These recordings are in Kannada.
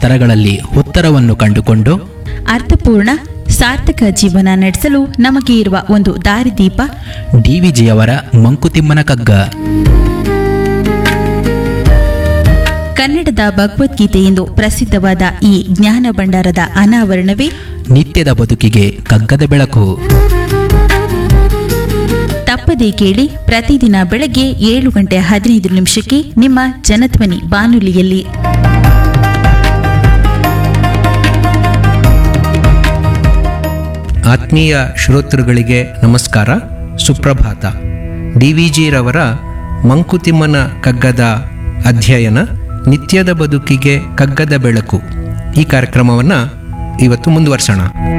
ಸ್ತರಗಳಲ್ಲಿ ಉತ್ತರವನ್ನು ಕಂಡುಕೊಂಡು ಅರ್ಥಪೂರ್ಣ ಸಾರ್ಥಕ ಜೀವನ ನಡೆಸಲು ನಮಗೆ ಇರುವ ಒಂದು ದಾರಿದೀಪ ಡಿವಿಜಿಯವರ ಮಂಕುತಿಮ್ಮನ ಕಗ್ಗ ಕನ್ನಡದ ಭಗವದ್ಗೀತೆ ಎಂದು ಪ್ರಸಿದ್ಧವಾದ ಈ ಜ್ಞಾನ ಭಂಡಾರದ ಅನಾವರಣವೇ ನಿತ್ಯದ ಬದುಕಿಗೆ ಕಗ್ಗದ ಬೆಳಕು ತಪ್ಪದೇ ಕೇಳಿ ಪ್ರತಿದಿನ ಬೆಳಗ್ಗೆ ಏಳು ಗಂಟೆ ಹದಿನೈದು ನಿಮಿಷಕ್ಕೆ ನಿಮ್ಮ ಜನಧ್ವನಿ ಬಾನುಲಿಯಲ್ಲಿ ಆತ್ಮೀಯ ಶ್ರೋತೃಗಳಿಗೆ ನಮಸ್ಕಾರ ಸುಪ್ರಭಾತ ಡಿ ವಿ ಜಿರವರ ಮಂಕುತಿಮ್ಮನ ಕಗ್ಗದ ಅಧ್ಯಯನ ನಿತ್ಯದ ಬದುಕಿಗೆ ಕಗ್ಗದ ಬೆಳಕು ಈ ಕಾರ್ಯಕ್ರಮವನ್ನು ಇವತ್ತು ಮುಂದುವರ್ಸೋಣ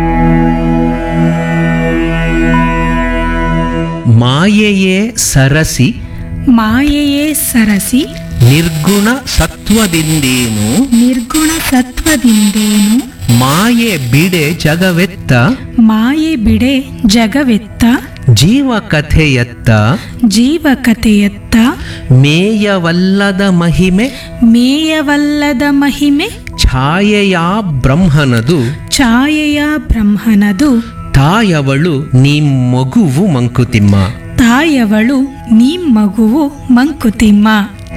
ಮಾಯೆಯೇ ಸರಸಿ ಮಾಯೆಯೇ ಸರಸಿ ನಿರ್ಗುಣ ಸತ್ವದಿಂದೇನು ನಿರ್ಗುಣ ಸತ್ವದಿಂದೇನು ಮಾಯೆ ಬಿಡೆ ಜಗವೆತ್ತ ಮಾಯೆ ಬಿಡೆ ಜಗವೆತ್ತ ಜೀವ ಕಥೆಯತ್ತ ಜೀವಕತೆಯತ್ತ ಮೇಯವಲ್ಲದ ಮಹಿಮೆ ಮೇಯವಲ್ಲದ ಮಹಿಮೆ ಛಾಯೆಯ ಬ್ರಹ್ಮನದು ಛಾಯೆಯ ಬ್ರಹ್ಮನದು ತಾಯವಳು ನಿಮ್ಮಗುವು ಮಂಕುತಿಮ್ಮ ತಾಯವಳು ನೀ ಮಗುವು ಮಂಕುತಿಮ್ಮ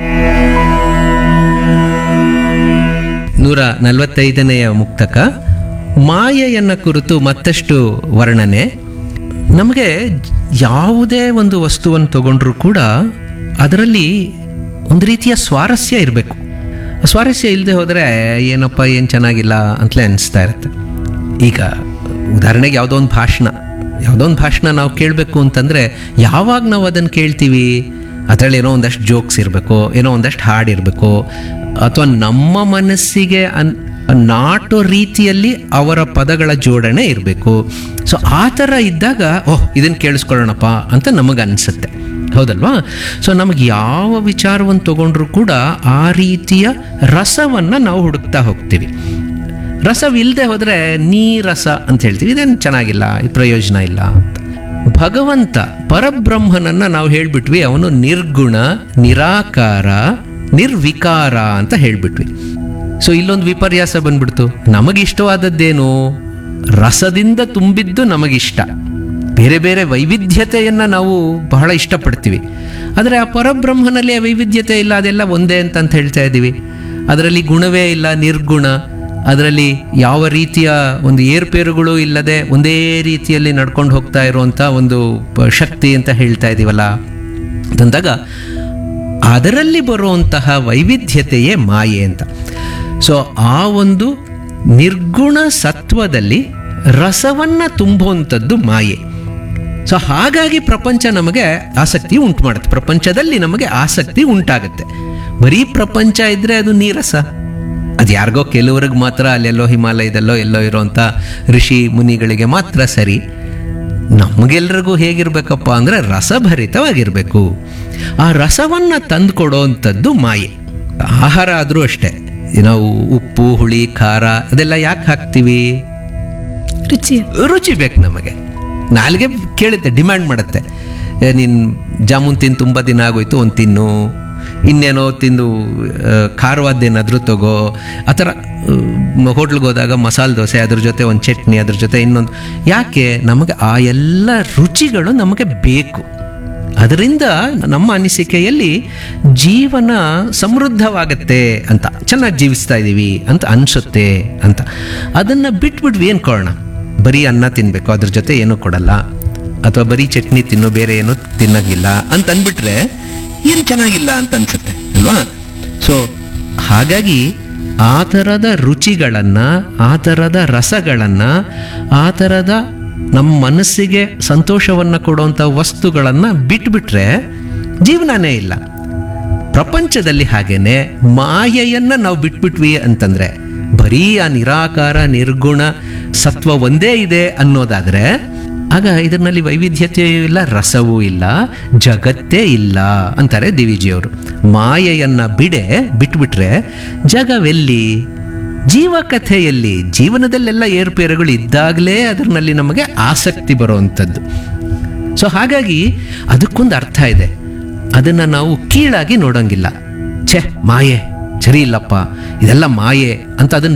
ನೂರ ನಲವತ್ತೈದನೆಯ ಮುಕ್ತಕ ಮಾಯೆಯನ್ನ ಕುರಿತು ಮತ್ತಷ್ಟು ವರ್ಣನೆ ನಮಗೆ ಯಾವುದೇ ಒಂದು ವಸ್ತುವನ್ನು ತಗೊಂಡ್ರೂ ಕೂಡ ಅದರಲ್ಲಿ ಒಂದು ರೀತಿಯ ಸ್ವಾರಸ್ಯ ಇರಬೇಕು ಸ್ವಾರಸ್ಯ ಇಲ್ಲದೆ ಹೋದರೆ ಏನಪ್ಪ ಏನು ಚೆನ್ನಾಗಿಲ್ಲ ಅಂತಲೇ ಅನಿಸ್ತಾ ಇರುತ್ತೆ ಈಗ ಉದಾಹರಣೆಗೆ ಯಾವುದೋ ಒಂದು ಭಾಷಣ ಯಾವುದೋ ಒಂದು ಭಾಷಣ ನಾವು ಕೇಳಬೇಕು ಅಂತಂದರೆ ಯಾವಾಗ ನಾವು ಅದನ್ನು ಕೇಳ್ತೀವಿ ಅದರಲ್ಲಿ ಏನೋ ಒಂದಷ್ಟು ಜೋಕ್ಸ್ ಇರಬೇಕು ಏನೋ ಒಂದಷ್ಟು ಹಾಡು ಇರಬೇಕು ಅಥವಾ ನಮ್ಮ ಮನಸ್ಸಿಗೆ ಅನ್ ನಾಟೋ ರೀತಿಯಲ್ಲಿ ಅವರ ಪದಗಳ ಜೋಡಣೆ ಇರಬೇಕು ಸೊ ಆ ಥರ ಇದ್ದಾಗ ಓಹ್ ಇದನ್ನು ಕೇಳಿಸ್ಕೊಳ್ಳೋಣಪ್ಪ ಅಂತ ನಮಗೆ ಅನಿಸುತ್ತೆ ಹೌದಲ್ವಾ ಸೊ ನಮಗೆ ಯಾವ ವಿಚಾರವನ್ನು ತಗೊಂಡ್ರೂ ಕೂಡ ಆ ರೀತಿಯ ರಸವನ್ನು ನಾವು ಹುಡುಕ್ತಾ ಹೋಗ್ತೀವಿ ರಸವಿಲ್ಲದೆ ಹೋದರೆ ನೀರಸ ಅಂತ ಹೇಳ್ತೀವಿ ಇದೇನು ಚೆನ್ನಾಗಿಲ್ಲ ಇದು ಪ್ರಯೋಜನ ಇಲ್ಲ ಅಂತ ಭಗವಂತ ಪರಬ್ರಹ್ಮನನ್ನ ನಾವು ಹೇಳ್ಬಿಟ್ವಿ ಅವನು ನಿರ್ಗುಣ ನಿರಾಕಾರ ನಿರ್ವಿಕಾರ ಅಂತ ಹೇಳ್ಬಿಟ್ವಿ ಸೊ ಇಲ್ಲೊಂದು ವಿಪರ್ಯಾಸ ಬಂದ್ಬಿಡ್ತು ನಮಗಿಷ್ಟವಾದದ್ದೇನು ರಸದಿಂದ ತುಂಬಿದ್ದು ನಮಗಿಷ್ಟ ಬೇರೆ ಬೇರೆ ವೈವಿಧ್ಯತೆಯನ್ನು ನಾವು ಬಹಳ ಇಷ್ಟಪಡ್ತೀವಿ ಆದರೆ ಆ ಪರಬ್ರಹ್ಮನಲ್ಲಿ ಆ ವೈವಿಧ್ಯತೆ ಇಲ್ಲ ಅದೆಲ್ಲ ಒಂದೇ ಅಂತ ಅಂತ ಹೇಳ್ತಾ ಇದ್ದೀವಿ ಅದರಲ್ಲಿ ಗುಣವೇ ಇಲ್ಲ ನಿರ್ಗುಣ ಅದರಲ್ಲಿ ಯಾವ ರೀತಿಯ ಒಂದು ಏರ್ಪೇರುಗಳು ಇಲ್ಲದೆ ಒಂದೇ ರೀತಿಯಲ್ಲಿ ನಡ್ಕೊಂಡು ಹೋಗ್ತಾ ಇರುವಂಥ ಒಂದು ಪ- ಶಕ್ತಿ ಅಂತ ಹೇಳ್ತಾ ಇದ್ದೀವಲ್ಲ ಅಂತಂದಾಗ ಅದರಲ್ಲಿ ಬರುವಂತಹ ವೈವಿಧ್ಯತೆಯೇ ಮಾಯೆ ಅಂತ ಸೊ ಆ ಒಂದು ನಿರ್ಗುಣ ಸತ್ವದಲ್ಲಿ ರಸವನ್ನ ತುಂಬುವಂಥದ್ದು ಮಾಯೆ ಸೊ ಹಾಗಾಗಿ ಪ್ರಪಂಚ ನಮಗೆ ಆಸಕ್ತಿ ಉಂಟು ಮಾಡುತ್ತೆ ಪ್ರಪಂಚದಲ್ಲಿ ನಮಗೆ ಆಸಕ್ತಿ ಉಂಟಾಗುತ್ತೆ ಬರೀ ಪ್ರಪಂಚ ಇದ್ರೆ ಅದು ನೀರಸ ಅದು ಯಾರಿಗೋ ಕೆಲವ್ರಿಗೆ ಮಾತ್ರ ಅಲ್ಲೆಲ್ಲೋ ಹಿಮಾಲಯದಲ್ಲೋ ಎಲ್ಲೋ ಇರೋಂಥ ಋಷಿ ಮುನಿಗಳಿಗೆ ಮಾತ್ರ ಸರಿ ನಮಗೆಲ್ರಿಗೂ ಹೇಗಿರ್ಬೇಕಪ್ಪ ಅಂದರೆ ರಸಭರಿತವಾಗಿರಬೇಕು ಆ ರಸವನ್ನ ತಂದುಕೊಡೋ ಅಂಥದ್ದು ಮಾಯೆ ಆಹಾರ ಆದರೂ ಅಷ್ಟೇ ನಾವು ಉಪ್ಪು ಹುಳಿ ಖಾರ ಅದೆಲ್ಲ ಯಾಕೆ ಹಾಕ್ತೀವಿ ರುಚಿ ರುಚಿ ಬೇಕು ನಮಗೆ ನಾಲ್ಗೆ ಕೇಳುತ್ತೆ ಡಿಮ್ಯಾಂಡ್ ಮಾಡುತ್ತೆ ಏ, ನೀನ್ ಜಾಮೂನ್ ತಿಂದು ತುಂಬ ದಿನ ಆಗೋಯ್ತು ಒಂದು ತಿನ್ನು ಇನ್ನೇನೋ ತಿಂದು ಆ, ಖಾರವಾದ್ದೇನಾದ್ರೂ ತಗೋ ಆ ಥರ ಹೋಟ್ಲಿಗೆ ಹೋದಾಗ ಮಸಾಲೆ ದೋಸೆ ಅದ್ರ ಜೊತೆ ಒಂದು ಚಟ್ನಿ ಅದ್ರ ಜೊತೆ ಇನ್ನೊಂದು ಯಾಕೆ ನಮಗೆ ಆ ಎಲ್ಲ ರುಚಿಗಳು ನಮಗೆ ಬೇಕು ಅದರಿಂದ ನಮ್ಮ ಅನಿಸಿಕೆಯಲ್ಲಿ ಜೀವನ ಸಮೃದ್ಧವಾಗತ್ತೆ ಅಂತ ಚೆನ್ನಾಗಿ ಜೀವಿಸ್ತಾ ಇದ್ದೀವಿ ಅಂತ ಅನಿಸುತ್ತೆ ಅಂತ ಅದನ್ನು ಬಿಟ್ಬಿಟ್ವಿ ಅನ್ಕೊಳ್ಳೋಣ ಬರೀ ಅನ್ನ ತಿನ್ನಬೇಕು ಅದ್ರ ಜೊತೆ ಏನೂ ಕೊಡಲ್ಲ ಅಥವಾ ಬರೀ ಚಟ್ನಿ ತಿನ್ನು ಬೇರೆ ಏನೂ ತಿನ್ನಂಗಿಲ್ಲ ಅಂತ ಅಂದ್ಬಿಟ್ರೆ ಏನು ಚೆನ್ನಾಗಿಲ್ಲ ಅಂತ ಅನ್ಸುತ್ತೆ ಅಲ್ವಾ ಸೊ ಹಾಗಾಗಿ ಆ ಥರದ ರುಚಿಗಳನ್ನು ಆ ಥರದ ರಸಗಳನ್ನು ಆ ಥರದ ನಮ್ಮ ಮನಸ್ಸಿಗೆ ಸಂತೋಷವನ್ನು ಕೊಡುವಂಥ ವಸ್ತುಗಳನ್ನು ಬಿಟ್ಬಿಟ್ರೆ ಜೀವನನೇ ಇಲ್ಲ ಪ್ರಪಂಚದಲ್ಲಿ ಹಾಗೇನೆ ಮಾಯೆಯನ್ನ ನಾವು ಬಿಟ್ಬಿಟ್ವಿ ಅಂತಂದ್ರೆ ಬರೀ ಆ ನಿರಾಕಾರ ನಿರ್ಗುಣ ಸತ್ವ ಒಂದೇ ಇದೆ ಅನ್ನೋದಾದ್ರೆ ಆಗ ಇದರಲ್ಲಿ ವೈವಿಧ್ಯತೆಯೂ ಇಲ್ಲ ರಸವೂ ಇಲ್ಲ ಜಗತ್ತೇ ಇಲ್ಲ ಅಂತಾರೆ ದಿವಿಜಿಯವರು ಮಾಯೆಯನ್ನ ಬಿಡೆ ಬಿಟ್ಬಿಟ್ರೆ ಜಗವೆಲ್ಲಿ ಜೀವಕಥೆಯಲ್ಲಿ ಜೀವನದಲ್ಲೆಲ್ಲ ಏರುಪೇರುಗಳು ಇದ್ದಾಗಲೇ ಅದರಲ್ಲಿ ನಮಗೆ ಆಸಕ್ತಿ ಬರುವಂಥದ್ದು ಸೊ ಹಾಗಾಗಿ ಅದಕ್ಕೊಂದು ಅರ್ಥ ಇದೆ ಅದನ್ನು ನಾವು ಕೀಳಾಗಿ ನೋಡೋಂಗಿಲ್ಲ ಛೆ ಮಾಯೆ ಸರಿ ಇಲ್ಲಪ್ಪ ಇದೆಲ್ಲ ಮಾಯೆ ಅಂತ ಅದನ್ನು